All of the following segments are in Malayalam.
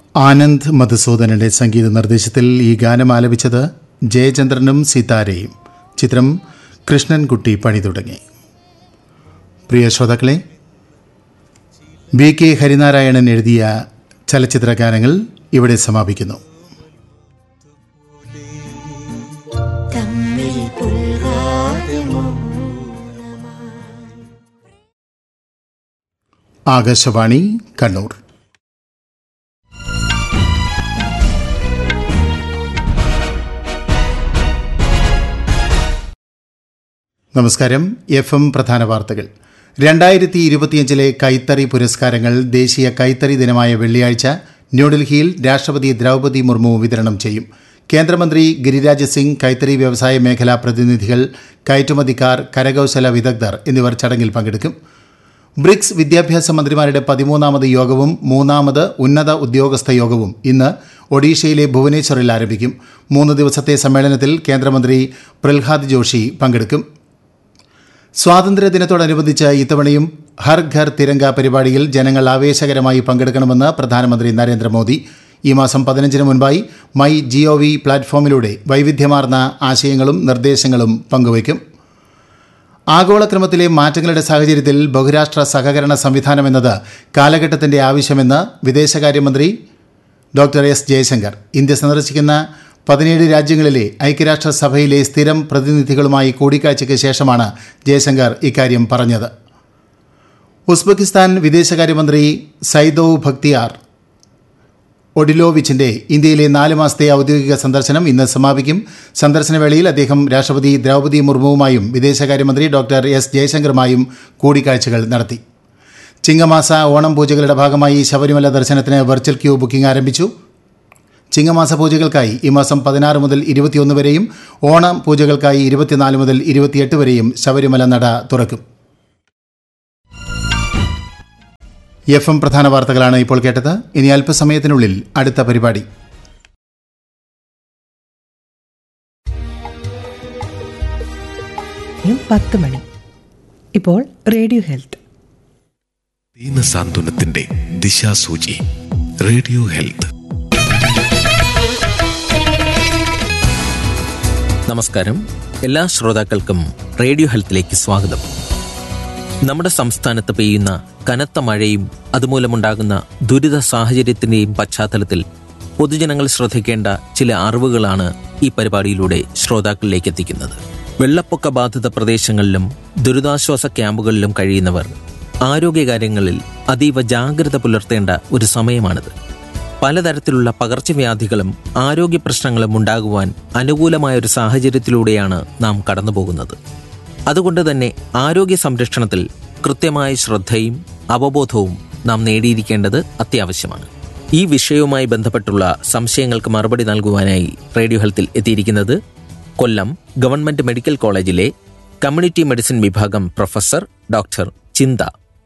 ആനന്ദ് മധുസൂദനന്റെ സംഗീത നിർദ്ദേശത്തിൽ ഈ ഗാനം ആലപിച്ചത് ജയചന്ദ്രനും സിതാരയും ചിത്രം കൃഷ്ണൻകുട്ടി പണി തുടങ്ങി പ്രിയ ശ്രോതാക്കളെ ബി കെ ഹരിനാരായണൻ എഴുതിയ ചലച്ചിത്ര ഗാനങ്ങൾ ഇവിടെ സമാപിക്കുന്നു തമ്മിൽ പുൽകാതെ ആകാശവാണി കണ്ണൂർ നമസ്കാരം എഫ് എം പ്രധാന വാർത്തകൾ രണ്ടായിരത്തി ഇരുപത്തിയഞ്ചിലെ കൈത്തറി പുരസ്കാരങ്ങൾ ദേശീയ കൈത്തറി ദിനമായ വെള്ളിയാഴ്ച ന്യൂഡൽഹിയിൽ രാഷ്ട്രപതി ദ്രൗപദി മുർമു വിതരണം ചെയ്യും കേന്ദ്രമന്ത്രി ഗിരിരാജ് സിംഗ് കൈത്തറി വ്യവസായ മേഖലാ പ്രതിനിധികൾ കയറ്റുമതിക്കാർ കരകൗശല വിദഗ്ധർ എന്നിവർ ചടങ്ങിൽ പങ്കെടുക്കും ബ്രിക്സ് വിദ്യാഭ്യാസ മന്ത്രിമാരുടെ പതിമൂന്നാമത് യോഗവും മൂന്നാമത് ഉന്നത ഉദ്യോഗസ്ഥ യോഗവും ഇന്ന് ഒഡീഷയിലെ ഭുവനേശ്വറിൽ ആരംഭിക്കും മൂന്ന് ദിവസത്തെ സമ്മേളനത്തിൽ കേന്ദ്രമന്ത്രി പ്രഹ്ലാദ് ജോഷി പങ്കെടുക്കും സ്വാതന്ത്ര്യദിനത്തോടനുബന്ധിച്ച് ഇത്തവണയും ഹർ ഘർ തിരങ്ക പരിപാടിയിൽ ജനങ്ങൾ ആവേശകരമായി പങ്കെടുക്കണമെന്ന് പ്രധാനമന്ത്രി നരേന്ദ്രമോദി ഈ മാസം പതിനഞ്ചിന് മുൻപായി മൈ ജിഒ വി പ്ലാറ്റ്ഫോമിലൂടെ വൈവിധ്യമാർന്ന ആശയങ്ങളും നിർദ്ദേശങ്ങളും പങ്കുവയ്ക്കും ആഗോളക്രമത്തിലെ മാറ്റങ്ങളുടെ സാഹചര്യത്തിൽ ബഹുരാഷ്ട്ര സഹകരണ സംവിധാനം എന്നത് കാലഘട്ടത്തിന്റെ ആവശ്യമെന്ന് വിദേശകാര്യമന്ത്രി ഡോക്ടർ എസ് ജയശങ്കർ ഇന്ത്യ സന്ദർശിക്കുന്ന പതിനേഴ് രാജ്യങ്ങളിലെ ഐക്യരാഷ്ട്രസഭയിലെ സ്ഥിരം പ്രതിനിധികളുമായി കൂടിക്കാഴ്ചയ്ക്ക് ശേഷമാണ് ജയശങ്കർ ഇക്കാര്യം പറഞ്ഞത് ഉസ്ബെക്കിസ്ഥാൻ വിദേശകാര്യമന്ത്രി സൈദോവ് ഭക്തിയാർ ഒഡിലോവിച്ചിന്റെ ഇന്ത്യയിലെ നാല് മാസത്തെ ഔദ്യോഗിക സന്ദർശനം ഇന്ന് സമാപിക്കും സന്ദർശനവേളയിൽ അദ്ദേഹം രാഷ്ട്രപതി ദ്രൗപദി മുർമുവുമായും വിദേശകാര്യമന്ത്രി ഡോക്ടർ എസ് ജയശങ്കറുമായും കൂടിക്കാഴ്ചകൾ നടത്തി ചിങ്ങമാസ ഓണം പൂജകളുടെ ഭാഗമായി ശബരിമല ദർശനത്തിന് വെർച്വൽ ക്യൂ ബുക്കിംഗ് ആരംഭിച്ചു ചിങ്ങമാസ പൂജകൾക്കായി ഈ മാസം പതിനാറ് മുതൽ ഇരുപത്തിയൊന്ന് വരെയും ഓണം പൂജകൾക്കായി ഇരുപത്തിനാല് മുതൽ ഇരുപത്തിയെട്ട് വരെയും ശബരിമല നട തുറക്കും എഫ് എം പ്രധാന വാർത്തകളാണ് ഇപ്പോൾ കേട്ടത് ഇനി അല്പസമയത്തിനുള്ളിൽ അടുത്ത പരിപാടി സമയം പത്ത് മണി ഇപ്പോൾ റേഡിയോ ഹെൽത്ത് ദീനസാന്ത്വനത്തിന്റെ ദിശാസൂചി റേഡിയോ ഹെൽത്ത് നമസ്കാരം എല്ലാ ശ്രോതാക്കൾക്കും റേഡിയോ ഹെൽത്തിലേക്ക് സ്വാഗതം നമ്മുടെ സംസ്ഥാനത്ത് പെയ്യുന്ന കനത്ത മഴയും അതുമൂലമുണ്ടാകുന്ന ദുരിത സാഹചര്യത്തിന്റെയും പശ്ചാത്തലത്തിൽ പൊതുജനങ്ങൾ ശ്രദ്ധിക്കേണ്ട ചില അറിവുകളാണ് ഈ പരിപാടിയിലൂടെ ശ്രോതാക്കളിലേക്ക് എത്തിക്കുന്നത് വെള്ളപ്പൊക്ക ബാധിത പ്രദേശങ്ങളിലും ദുരിതാശ്വാസ ക്യാമ്പുകളിലും കഴിയുന്നവർ ആരോഗ്യകാര്യങ്ങളിൽ അതീവ ജാഗ്രത പുലർത്തേണ്ട ഒരു സമയമാണിത് പലതരത്തിലുള്ള പകർച്ചവ്യാധികളും ആരോഗ്യ പ്രശ്നങ്ങളും ഉണ്ടാകുവാൻ അനുകൂലമായ ഒരു സാഹചര്യത്തിലൂടെയാണ് നാം കടന്നുപോകുന്നത് അതുകൊണ്ട് തന്നെ ആരോഗ്യ സംരക്ഷണത്തിൽ കൃത്യമായ ശ്രദ്ധയും അവബോധവും നാം നേടിയിരിക്കേണ്ടത് അത്യാവശ്യമാണ് ഈ വിഷയവുമായി ബന്ധപ്പെട്ടുള്ള സംശയങ്ങൾക്ക് മറുപടി നൽകുവാനായി റേഡിയോ ഹെൽത്തിൽ എത്തിയിരിക്കുന്നത് കൊല്ലം ഗവൺമെന്റ് മെഡിക്കൽ കോളേജിലെ കമ്മ്യൂണിറ്റി മെഡിസിൻ വിഭാഗം പ്രൊഫസർ ഡോക്ടർ ചിന്ത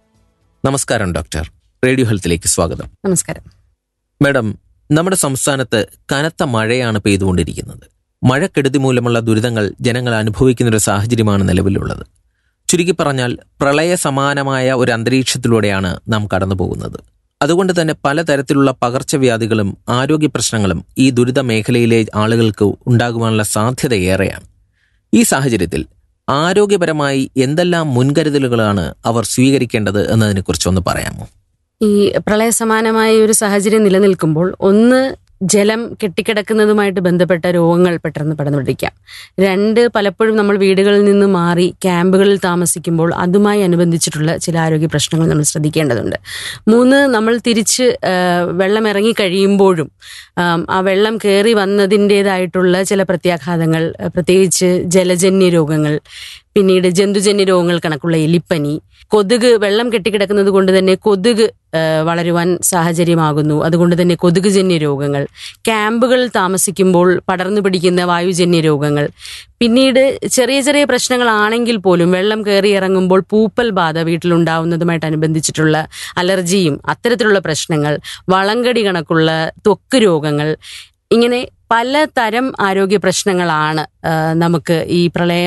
നമസ്കാരം ഡോക്ടർ റേഡിയോ ഹെൽത്തിലേക്ക് സ്വാഗതം നമസ്കാരം മാഡം നമ്മുടെ സംസ്ഥാനത്ത് കനത്ത മഴയാണ് പെയ്തുകൊണ്ടിരിക്കുന്നത് മഴക്കെടുതി മൂലമുള്ള ദുരിതങ്ങൾ ജനങ്ങൾ അനുഭവിക്കുന്ന ഒരു സാഹചര്യമാണ് നിലവിലുള്ളത് ചുരുക്കി പറഞ്ഞാൽ പ്രളയ സമാനമായ ഒരു അന്തരീക്ഷത്തിലൂടെയാണ് നാം കടന്നു പോകുന്നത് അതുകൊണ്ട് തന്നെ പലതരത്തിലുള്ള പകർച്ചവ്യാധികളും ആരോഗ്യ പ്രശ്നങ്ങളും ഈ ദുരിത മേഖലയിലെ ആളുകൾക്ക് ഉണ്ടാകുവാനുള്ള സാധ്യത ഏറെയാണ് ഈ സാഹചര്യത്തിൽ ആരോഗ്യപരമായി എന്തെല്ലാം മുൻകരുതലുകളാണ് അവർ സ്വീകരിക്കേണ്ടത് എന്നതിനെക്കുറിച്ച് ഒന്ന് പറയാമോ ഈ പ്രളയസമാനമായ ഒരു സാഹചര്യം നിലനിൽക്കുമ്പോൾ ഒന്ന് ജലം കെട്ടിക്കിടക്കുന്നതുമായിട്ട് ബന്ധപ്പെട്ട രോഗങ്ങൾ പെട്ടെന്ന് പടർന്നുപിടിക്കാം രണ്ട് പലപ്പോഴും നമ്മൾ വീടുകളിൽ നിന്ന് മാറി ക്യാമ്പുകളിൽ താമസിക്കുമ്പോൾ അതുമായി അനുബന്ധിച്ചിട്ടുള്ള ചില ആരോഗ്യ പ്രശ്നങ്ങൾ നമ്മൾ ശ്രദ്ധിക്കേണ്ടതുണ്ട് മൂന്ന് നമ്മൾ തിരിച്ച് ആ, വെള്ളം ഇറങ്ങി കഴിയുമ്പോഴും ആം, ആ വെള്ളം കയറി വന്നതിൻ്റെതായിട്ടുള്ള ചില പ്രത്യാഘാതങ്ങൾ ആ, പ്രത്യേകിച്ച് ജലജന്യ രോഗങ്ങൾ പിന്നീട് ജന്തുജന്യ രോഗങ്ങൾ കണക്കുള്ള എലിപ്പനി കൊതുക് വെള്ളം കെട്ടിക്കിടക്കുന്നത് കൊണ്ട് തന്നെ കൊതുക് ആ, വളരുവാൻ സാഹചര്യമാകുന്നു അതുകൊണ്ട് തന്നെ കൊതുകുജന്യ രോഗങ്ങൾ ക്യാമ്പുകളിൽ താമസിക്കുമ്പോൾ പടർന്നു പിടിക്കുന്ന വായുജന്യ രോഗങ്ങൾ പിന്നീട് ചെറിയ ചെറിയ പ്രശ്നങ്ങളാണെങ്കിൽ പോലും വെള്ളം കയറി ഇറങ്ങുമ്പോൾ പൂപ്പൽ ബാധ വീട്ടിലുണ്ടാവുന്നതുമായിട്ടനുബന്ധിച്ചിട്ടുള്ള അലർജിയും അത്തരത്തിലുള്ള പ്രശ്നങ്ങൾ വളങ്കടി കണക്കുള്ള ത്വക്ക് രോഗങ്ങൾ ഇങ്ങനെ പലതരം ആരോഗ്യ പ്രശ്നങ്ങളാണ് ആ, നമുക്ക് ഈ പ്രളയം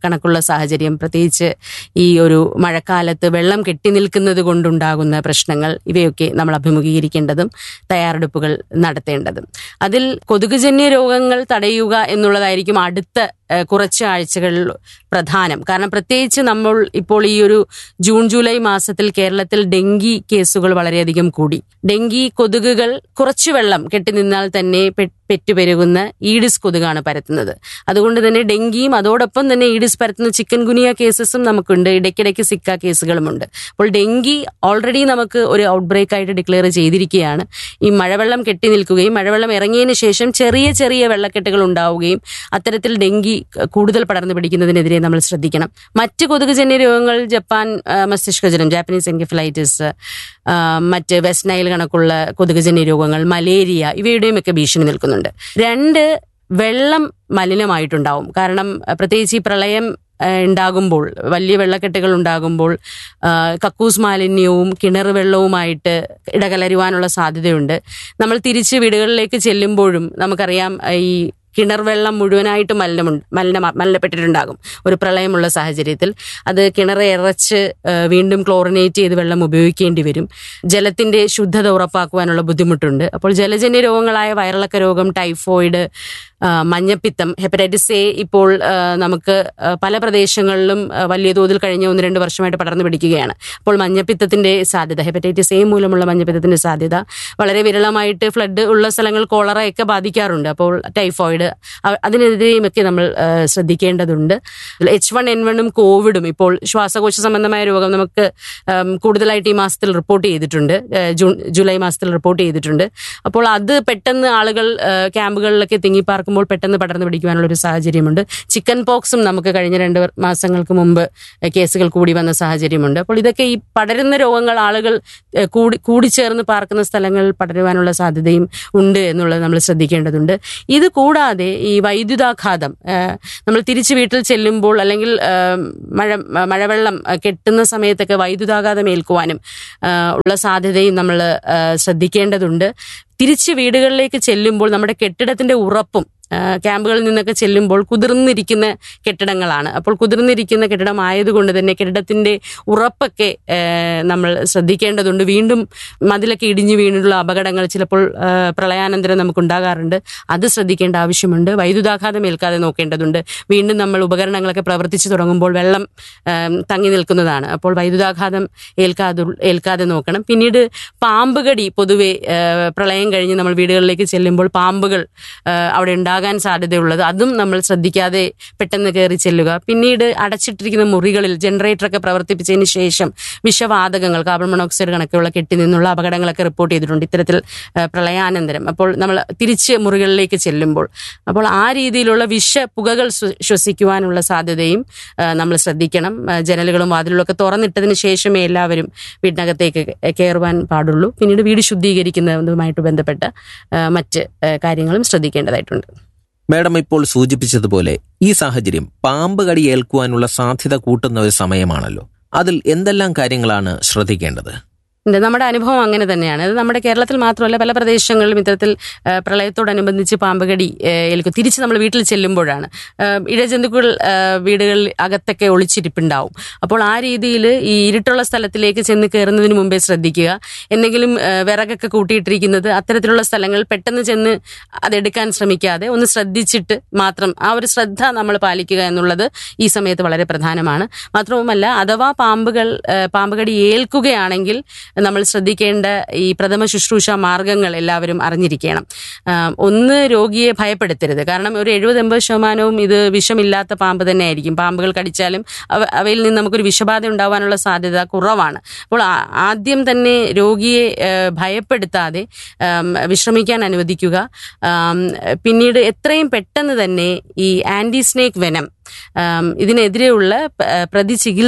കണക്കുള്ള സാഹചര്യം പ്രത്യേകിച്ച് ഈ ഒരു മഴക്കാലത്ത് വെള്ളം കെട്ടി നിൽക്കുന്നത് കൊണ്ടുണ്ടാകുന്ന പ്രശ്നങ്ങൾ ഇവയൊക്കെ നമ്മൾ അഭിമുഖീകരിക്കേണ്ടതും തയ്യാറെടുപ്പുകൾ നടത്തേണ്ടതും അതിൽ കൊതുകുജന്യ രോഗങ്ങൾ തടയുക എന്നുള്ളതായിരിക്കും അടുത്ത ഏഹ്, കുറച്ച് ആഴ്ചകളിൽ പ്രധാനം കാരണം പ്രത്യേകിച്ച് നമ്മൾ ഇപ്പോൾ ഈ ഒരു ജൂൺ ജൂലൈ മാസത്തിൽ കേരളത്തിൽ ഡെങ്കി കേസുകൾ വളരെയധികം കൂടി ഡെങ്കി കൊതുകുകൾ കുറച്ചു വെള്ളം കെട്ടി നിന്നാൽ തന്നെ പെ- പെറ്റുപെരുകുന്ന ഈഡിസ് കൊതുകാണ് പരത്തുന്നത് അതുകൊണ്ട് തന്നെ ഡെങ്കിയും അതോടൊപ്പം തന്നെ ഈഡിസ് പരത്തുന്ന ചിക്കൻ ഗുനിയ കേസസും നമുക്കുണ്ട് ഇടയ്ക്കിടയ്ക്ക് സിക്ക കേസുകളുമുണ്ട് അപ്പോൾ ഡെങ്കി ഓൾറെഡി നമുക്ക് ഒരു ഔട്ട് ബ്രേക്ക് ആയിട്ട് ഡിക്ലെയർ ചെയ്തിരിക്കുകയാണ് ഈ മഴവെള്ളം കെട്ടി നിൽക്കുകയും മഴവെള്ളം ഇറങ്ങിയതിന് ശേഷം ചെറിയ ചെറിയ വെള്ളക്കെട്ടുകൾ ഉണ്ടാവുകയും അത്തരത്തിൽ ഡെങ്കി കൂടുതൽ പടർന്നു പിടിക്കുന്നതിനെതിരെ നമ്മൾ ശ്രദ്ധിക്കണം മറ്റ് കൊതുകുജന്യ രോഗങ്ങൾ ജപ്പാൻ ആ, മസ്തിഷ്കജ്വരം ജാപ്പനീസ് എൻകെഫലൈറ്റിസ് ആ, മറ്റ് വെസ്റ്റ് നൈൽ കണക്കുള്ള കൊതുകുജന്യ രോഗങ്ങൾ മലേറിയ ഇവയുടെയും ഒക്കെ ഭീഷണി നിൽക്കുന്നുണ്ട് രണ്ട് വെള്ളം മലിനമായിട്ടുണ്ടാവും കാരണം ആ, പ്രത്യേകിച്ച് ഈ പ്രളയം ആ, ഉണ്ടാകുമ്പോൾ വലിയ വെള്ളക്കെട്ടുകൾ ഉണ്ടാകുമ്പോൾ ആ, കക്കൂസ് മാലിന്യവും കിണർ വെള്ളവുമായിട്ട് ഇടകലരുവാനുള്ള സാധ്യതയുണ്ട് നമ്മൾ തിരിച്ച് വീടുകളിലേക്ക് ചെല്ലുമ്പോഴും നമുക്കറിയാം ആ, ഈ കിണർ വെള്ളം മുഴുവനായിട്ട് മലിനമുണ്ട് മലിന മലിനപ്പെട്ടിട്ടുണ്ടാകും ഒരു പ്രളയമുള്ള സാഹചര്യത്തിൽ അത് കിണർ ഇറച്ച് ആ, വീണ്ടും ക്ലോറിനേറ്റ് ചെയ്ത് വെള്ളം ഉപയോഗിക്കേണ്ടി വരും ജലത്തിന്റെ ശുദ്ധത ഉറപ്പാക്കുവാനുള്ള ബുദ്ധിമുട്ടുണ്ട് അപ്പോൾ ജലജന്യ രോഗങ്ങളായ വയറിളക്ക രോഗം ടൈഫോയിഡ് ആ, മഞ്ഞപ്പിത്തം ഹെപ്പറ്റൈറ്റിസ് എ ഇപ്പോൾ ആ, നമുക്ക് ആ, പല പ്രദേശങ്ങളിലും ആ, വലിയ തോതിൽ കഴിഞ്ഞ ഒന്ന് രണ്ട് വർഷമായിട്ട് പടർന്നു പിടിക്കുകയാണ് അപ്പോൾ മഞ്ഞപ്പിത്തത്തിന്റെ സാധ്യത ഹെപ്പറ്റൈറ്റിസ് എ മൂലമുള്ള മഞ്ഞപ്പിത്തത്തിന്റെ സാധ്യത വളരെ വിരളമായിട്ട് ഫ്ലഡ് ഉള്ള സ്ഥലങ്ങൾ കോളറയൊക്കെ ബാധിക്കാറുണ്ട് അപ്പോൾ ടൈഫോയിഡ് അ- അതിനെതിരെയും ഒക്കെ നമ്മൾ ആ, ശ്രദ്ധിക്കേണ്ടതുണ്ട് എച്ച് വൺ എൻ വണ്ണും കോവിഡും ഇപ്പോൾ ശ്വാസകോശ സംബന്ധമായ രോഗം നമുക്ക് ഉം, കൂടുതലായിട്ട് ഈ മാസത്തിൽ റിപ്പോർട്ട് ചെയ്തിട്ടുണ്ട് ഏ, ജൂൺ ജൂലൈ മാസത്തിൽ റിപ്പോർട്ട് ചെയ്തിട്ടുണ്ട് അപ്പോൾ അത് പെട്ടെന്ന് ആളുകൾ ഏ, ക്യാമ്പുകളിലൊക്കെ തിങ്ങിപ്പാർക്കുമ്പോൾ പെട്ടെന്ന് പടർന്നു പിടിക്കുവാനുള്ള ഒരു സാഹചര്യമുണ്ട് ചിക്കൻ പോക്സും നമുക്ക് കഴിഞ്ഞ രണ്ട് വർ- മാസങ്ങൾക്ക് മുമ്പ് ഏ, കേസുകൾ കൂടി വന്ന സാഹചര്യമുണ്ട് അപ്പോൾ ഇതൊക്കെ ഈ പടരുന്ന രോഗങ്ങൾ ആളുകൾ ഏ, കൂടി കൂടിച്ചേർന്ന് പാർക്കുന്ന സ്ഥലങ്ങളിൽ പടരുവാനുള്ള സാധ്യതയും ഉണ്ട് എന്നുള്ളത് നമ്മൾ ശ്രദ്ധിക്കേണ്ടതുണ്ട് ഇത് കൂടാതെ ഈ വൈദ്യുതാഘാതം ഏ, നമ്മൾ തിരിച്ച് വീട്ടിൽ ചെല്ലുമ്പോൾ അല്ലെങ്കിൽ ഏ, മഴ മഴവെള്ളം ഏ, കെട്ടുന്ന സമയത്തൊക്കെ വൈദ്യുതാഘാതം ഏൽക്കുവാനും ആ, ഉള്ള സാധ്യതയും നമ്മൾ ശ്രദ്ധിക്കേണ്ടതുണ്ട് തിരിച്ച് വീടുകളിലേക്ക് ചെല്ലുമ്പോൾ നമ്മുടെ കെട്ടിടത്തിന്റെ ഉറപ്പും ആ, ക്യാമ്പുകളിൽ നിന്നൊക്കെ ചെല്ലുമ്പോൾ കുതിർന്നിരിക്കുന്ന കെട്ടിടങ്ങളാണ് അപ്പോൾ കുതിർന്നിരിക്കുന്ന കെട്ടിടം ആയതുകൊണ്ട് തന്നെ കെട്ടിടത്തിന്റെ ഉറപ്പൊക്കെ ആ, നമ്മൾ ശ്രദ്ധിക്കേണ്ടതുണ്ട് വീണ്ടും മതിലൊക്കെ ഇടിഞ്ഞു വീണിട്ടുള്ള അപകടങ്ങൾ ചിലപ്പോൾ ആ, പ്രളയാനന്തരം നമുക്കുണ്ടാകാറുണ്ട് അത് ശ്രദ്ധിക്കേണ്ട ആവശ്യമുണ്ട് വൈദ്യുതാഘാതം ഏൽക്കാതെ നോക്കേണ്ടതുണ്ട് വീണ്ടും നമ്മൾ ഉപകരണങ്ങളൊക്കെ പ്രവർത്തിച്ചു തുടങ്ങുമ്പോൾ വെള്ളം ആം, തങ്ങി നിൽക്കുന്നതാണ് അപ്പോൾ വൈദ്യുതാഘാതം ഏൽക്കാതെ ഏൽക്കാതെ നോക്കണം പിന്നീട് പാമ്പ് കടി പൊതുവെ ആ, പ്രളയം കഴിഞ്ഞ് നമ്മൾ വീടുകളിലേക്ക് ചെല്ലുമ്പോൾ പാമ്പുകൾ ആ, അവിടെ ഉണ്ടാകാൻ സാധ്യതയുള്ളത് അതും നമ്മൾ ശ്രദ്ധിക്കാതെ പെട്ടെന്ന് കയറി ചെല്ലുക പിന്നീട് അടച്ചിട്ടിരിക്കുന്ന മുറികളിൽ ജനറേറ്ററൊക്കെ പ്രവർത്തിപ്പിച്ചതിന് ശേഷം വിഷവാതകങ്ങൾ കാർബൺ മോണോക്സൈഡ് കണക്കുള്ള കെട്ടി നിന്നുള്ള അപകടങ്ങളൊക്കെ റിപ്പോർട്ട് ചെയ്തിട്ടുണ്ട് ഇത്തരത്തിൽ ആ, പ്രളയാനന്തരം അപ്പോൾ നമ്മൾ തിരിച്ച് മുറികളിലേക്ക് ചെല്ലുമ്പോൾ അപ്പോൾ ആ രീതിയിലുള്ള വിഷ പുകകൾ ശ്വ- ശ്വസിക്കുവാനുള്ള സാധ്യതയും ആ, നമ്മൾ ശ്രദ്ധിക്കണം ആ, ജനലുകളും വാതിലുകളും ഒക്കെ തുറന്നിട്ടതിന് ശേഷമേ എല്ലാവരും വീടിനകത്തേക്ക് കയറുവാൻ പാടുള്ളൂ പിന്നീട് വീട് ശുദ്ധീകരിക്കുന്നതുമായിട്ട് ബന്ധപ്പെട്ട ആ, മറ്റ് ആ, കാര്യങ്ങളും ശ്രദ്ധിക്കേണ്ടതായിട്ടുണ്ട് മാഡം ഇപ്പോൾ സൂചിപ്പിച്ചതുപോലെ ഈ സാഹചര്യം പാമ്പ് കടി ഏൽക്കുവാനുള്ള സാധ്യത കൂട്ടുന്ന ഒരു സമയമാണല്ലോ അതിൽ എന്തെല്ലാം കാര്യങ്ങളാണ് ശ്രദ്ധിക്കേണ്ടത് ഉണ്ട്. നമ്മുടെ അനുഭവം അങ്ങനെ തന്നെയാണ് അത് നമ്മുടെ കേരളത്തിൽ മാത്രമല്ല പല പ്രദേശങ്ങളിലും ഇത്തരത്തിൽ ആ, പ്രളയത്തോടനുബന്ധിച്ച് പാമ്പുകടി ആ, ഏൽക്കും തിരിച്ച് നമ്മൾ വീട്ടിൽ ചെല്ലുമ്പോഴാണ് ആ, ഇഴജന്തുക്കൾ ആ, വീടുകളിൽ അകത്തൊക്കെ ഒളിച്ചിരിപ്പുണ്ടാവും അപ്പോൾ ആ രീതിയിൽ ഈ ഇരുട്ടുള്ള സ്ഥലത്തിലേക്ക് ചെന്ന് കയറുന്നതിന് മുമ്പേ ശ്രദ്ധിക്കുക എന്തെങ്കിലും ആ, വിറകൊക്കെ കൂട്ടിയിട്ടിരിക്കുന്നത് അത്തരത്തിലുള്ള സ്ഥലങ്ങളിൽ പെട്ടെന്ന് ചെന്ന് അതെടുക്കാൻ ശ്രമിക്കാതെ ഒന്ന് ശ്രദ്ധിച്ചിട്ട് മാത്രം ആ ഒരു ശ്രദ്ധ നമ്മൾ പാലിക്കുക എന്നുള്ളത് ഈ സമയത്ത് വളരെ പ്രധാനമാണ് മാത്രവുമല്ല അഥവാ പാമ്പുകൾ ആ, പാമ്പുകടി ഏൽക്കുകയാണെങ്കിൽ നമ്മൾ ശ്രദ്ധിക്കേണ്ട ഈ പ്രഥമ ശുശ്രൂഷ മാർഗങ്ങൾ എല്ലാവരും അറിഞ്ഞിരിക്കണം ആ, ഒന്ന് രോഗിയെ ഭയപ്പെടുത്തരുത് കാരണം ഒരു എഴുപത് എൺപത് ശതമാനവും ഇത് വിഷമില്ലാത്ത പാമ്പ് തന്നെ ആയിരിക്കും പാമ്പുകൾ കടിച്ചാലും അവ അവയിൽ നിന്ന് നമുക്കൊരു വിഷബാധ ഉണ്ടാവാനുള്ള സാധ്യത കുറവാണ് അപ്പോൾ ആ- ആദ്യം തന്നെ രോഗിയെ ആ, ഭയപ്പെടുത്താതെ ആം, വിശ്രമിക്കാൻ അനുവദിക്കുക ആം, പിന്നീട് എത്രയും പെട്ടെന്ന് തന്നെ ഈ ആന്റി സ്നേക്ക് വെനം ആം, ഇതിനെതിരെയുള്ള പ- പ്രതിചികിത്സ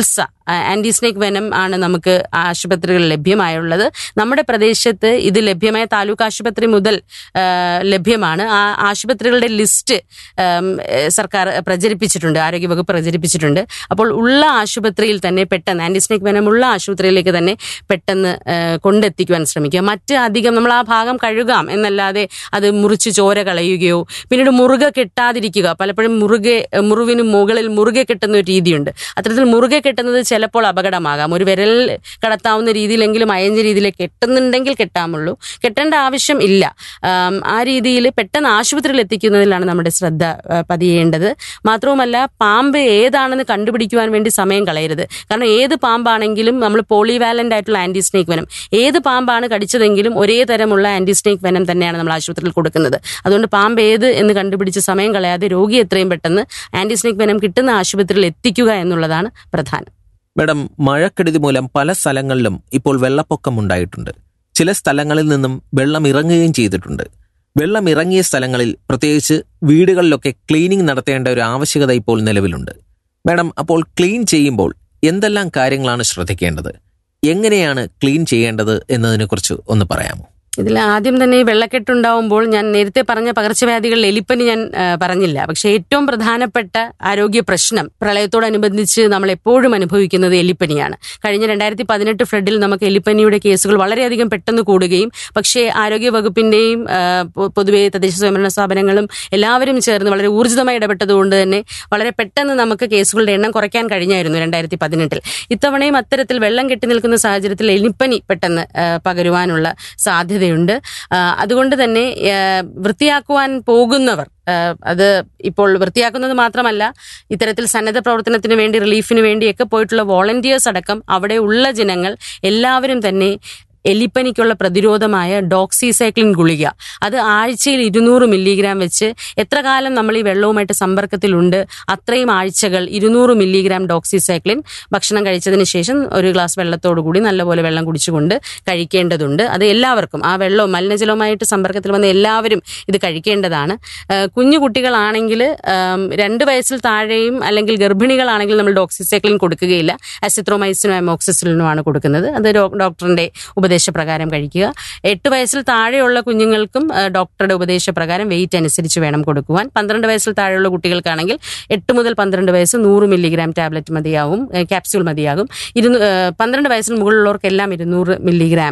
ആന്റി സ്നേക്ക് വെനം ആണ് നമുക്ക് ആശുപത്രികളിൽ ലഭ്യമായുള്ളത് നമ്മുടെ പ്രദേശത്ത് ഇത് ലഭ്യമായ താലൂക്ക് ആശുപത്രി മുതൽ ആ, ലഭ്യമാണ് ആ ആശുപത്രികളുടെ ലിസ്റ്റ് ആം, ഏ, സർക്കാർ പ്രചരിപ്പിച്ചിട്ടുണ്ട് ആരോഗ്യവകുപ്പ് പ്രചരിപ്പിച്ചിട്ടുണ്ട് അപ്പോൾ ഉള്ള ആശുപത്രിയിൽ തന്നെ പെട്ടെന്ന് ആന്റി സ്നേക്ക് വെനമുള്ള ആശുപത്രിയിലേക്ക് തന്നെ പെട്ടെന്ന് ആ, കൊണ്ടെത്തിക്കുവാൻ ശ്രമിക്കുക മറ്റ് അധികം നമ്മൾ ആ ഭാഗം കഴുകാം എന്നല്ലാതെ അത് മുറിച്ച് ചോര കളയുകയോ പിന്നീട് മുറുകെ കെട്ടാതിരിക്കുക പലപ്പോഴും മുറുകെ മുറിവിന് മുകളിൽ മുറുകെ കെട്ടുന്ന ഒരു രീതിയുണ്ട് അത്തരത്തിൽ മുറുകെ കെട്ടുന്നത് ചിലപ്പോൾ അപകടമാകാം ഒരു വിരൽ കടത്താവുന്ന രീതിയിലെങ്കിലും അയഞ്ഞ രീതിയിൽ കെട്ടുന്നുണ്ടെങ്കിൽ കെട്ടാമുള്ളൂ കെട്ടേണ്ട ആവശ്യം ഇല്ല ആം, ആ രീതിയിൽ പെട്ടെന്ന് ആശുപത്രിയിൽ എത്തിക്കുന്നതിലാണ് നമ്മുടെ ശ്രദ്ധ ആ, പതിയേണ്ടത് മാത്രവുമല്ല പാമ്പ് ഏതാണെന്ന് കണ്ടുപിടിക്കുവാൻ വേണ്ടി സമയം കളയരുത് കാരണം ഏത് പാമ്പാണെങ്കിലും നമ്മൾ പോളിവാലന്റ് ആയിട്ടുള്ള ആന്റി സ്നേക്ക് വെനം ഏത് പാമ്പാണ് കടിച്ചതെങ്കിലും ഒരേ തരമുള്ള ആന്റി സ്നേക്ക് വെനം തന്നെയാണ് നമ്മൾ ആശുപത്രിയിൽ കൊടുക്കുന്നത് അതുകൊണ്ട് പാമ്പ് ഏത് എന്ന് കണ്ടുപിടിച്ച് സമയം കളയാതെ രോഗി എത്രയും പെട്ടെന്ന് ആന്റി സ്നേക്ക് വെനം കിട്ടുന്ന ആശുപത്രിയിൽ എത്തിക്കുക എന്നുള്ളതാണ് പ്രധാനം മാഡം മഴക്കെടുതി മൂലം പല സ്ഥലങ്ങളിലും ഇപ്പോൾ വെള്ളപ്പൊക്കം ഉണ്ടായിട്ടുണ്ട് ചില സ്ഥലങ്ങളിൽ നിന്നും വെള്ളം ഇറങ്ങുകയും ചെയ്തിട്ടുണ്ട് വെള്ളം ഇറങ്ങിയ സ്ഥലങ്ങളിൽ പ്രത്യേകിച്ച് വീടുകളിലൊക്കെ ക്ലീനിങ് നടത്തേണ്ട ഒരു ആവശ്യകത ഇപ്പോൾ നിലവിലുണ്ട് മാഡം അപ്പോൾ ക്ലീൻ ചെയ്യുമ്പോൾ എന്തെല്ലാം കാര്യങ്ങളാണ് ശ്രദ്ധിക്കേണ്ടത് എങ്ങനെയാണ് ക്ലീൻ ചെയ്യേണ്ടത് എന്നതിനെക്കുറിച്ച് ഒന്ന് പറയാമോ ഇതിൽ ആദ്യം തന്നെ ഈ വെള്ളക്കെട്ടുണ്ടാവുമ്പോൾ ഞാൻ നേരത്തെ പറഞ്ഞ പകർച്ചവ്യാധികളിൽ എലിപ്പനി ഞാൻ ആ, പറഞ്ഞില്ല പക്ഷേ ഏറ്റവും പ്രധാനപ്പെട്ട ആരോഗ്യ പ്രശ്നം പ്രളയത്തോടനുബന്ധിച്ച് നമ്മൾ എപ്പോഴും അനുഭവിക്കുന്നത് എലിപ്പനിയാണ് കഴിഞ്ഞ രണ്ടായിരത്തി പതിനെട്ട് ഫ്ലഡിൽ നമുക്ക് എലിപ്പനിയുടെ കേസുകൾ വളരെയധികം പെട്ടെന്ന് കൂടുകയും പക്ഷേ ആരോഗ്യ വകുപ്പിന്റെയും ആ, പൊ- പൊതുവെ തദ്ദേശ സ്വയംഭരണ സ്ഥാപനങ്ങളും എല്ലാവരും ചേർന്ന് വളരെ ഊർജിതമായി ഇടപെട്ടതുകൊണ്ട് തന്നെ വളരെ പെട്ടെന്ന് നമുക്ക് കേസുകളുടെ എണ്ണം കുറയ്ക്കാൻ കഴിഞ്ഞായിരുന്നു രണ്ടായിരത്തി പതിനെട്ടിൽ ഇത്തവണയും അത്തരത്തിൽ വെള്ളം കെട്ടി നിൽക്കുന്ന സാഹചര്യത്തിൽ എലിപ്പനി പെട്ടെന്ന് ആ, പകരുവാനുള്ള സാധ്യതയുണ്ട് ആ, അതുകൊണ്ട് തന്നെ ആ, വൃത്തിയാക്കുവാൻ പോകുന്നവർ ആ, അത് ഇപ്പോൾ വൃത്തിയാക്കുന്നത് മാത്രമല്ല ഇത്തരത്തിൽ സന്നദ്ധ പ്രവർത്തനത്തിന് വേണ്ടി റിലീഫിന് വേണ്ടിയൊക്കെ പോയിട്ടുള്ള വോളണ്ടിയേഴ്സ് അടക്കം അവിടെ ഉള്ള ജനങ്ങൾ എല്ലാവരും തന്നെ എലിപ്പനിക്കുള്ള പ്രതിരോധമായ ഡോക്സിസൈക്ലിൻ ഗുളിക അത് ആഴ്ചയിൽ ഇരുന്നൂറ് മില്ലിഗ്രാം വെച്ച് എത്ര കാലം നമ്മൾ ഈ വെള്ളവുമായിട്ട് സമ്പർക്കത്തിലുണ്ട് അത്രയും ആഴ്ചകൾ ഇരുന്നൂറ് മില്ലിഗ്രാം ഡോക്സിസൈക്ലിൻ ഭക്ഷണം കഴിച്ചതിന് ശേഷം ഒരു ഗ്ലാസ് വെള്ളത്തോടു കൂടി നല്ലപോലെ വെള്ളം കുടിച്ചുകൊണ്ട് കഴിക്കേണ്ടതുണ്ട് അത് എല്ലാവർക്കും ആ വെള്ളവും മലിനജലവുമായിട്ട് സമ്പർക്കത്തിൽ വന്ന എല്ലാവരും ഇത് കഴിക്കേണ്ടതാണ് ആ, കുഞ്ഞു കുട്ടികളാണെങ്കിൽ ആം, രണ്ട് വയസ്സിൽ താഴെയും അല്ലെങ്കിൽ ഗർഭിണികളാണെങ്കിൽ നമ്മൾ ഡോക്സിസൈക്ലിൻ കൊടുക്കുകയില്ല അസിത്രോമൈസിനും അമോക്സിസിലിനുമാണ് കൊടുക്കുന്നത് അത് ഡോ- ഡോക്ടറിന്റെ ഉപദേശപ്രകാരം കഴിക്കുക എട്ട് വയസ്സിൽ താഴെയുള്ള കുഞ്ഞുങ്ങൾക്കും ആ, ഡോക്ടറുടെ ഉപദേശപ്രകാരം വെയിറ്റ് അനുസരിച്ച് വേണം കൊടുക്കുവാൻ പന്ത്രണ്ട് വയസ്സിൽ താഴെയുള്ള കുട്ടികൾക്കാണെങ്കിൽ എട്ട് മുതൽ പന്ത്രണ്ട് വയസ്സ് നൂറ് മില്ലിഗ്രാം ടാബ്ലറ്റ് മതിയാവും ഏ, ക്യാപ്സ്യൂൾ മതിയാകും ഇരുന്നൂ ഏ, പന്ത്രണ്ട് വയസ്സിന് മുകളിലുള്ളവർക്കെല്ലാം ഇരുന്നൂറ് മില്ലിഗ്രാം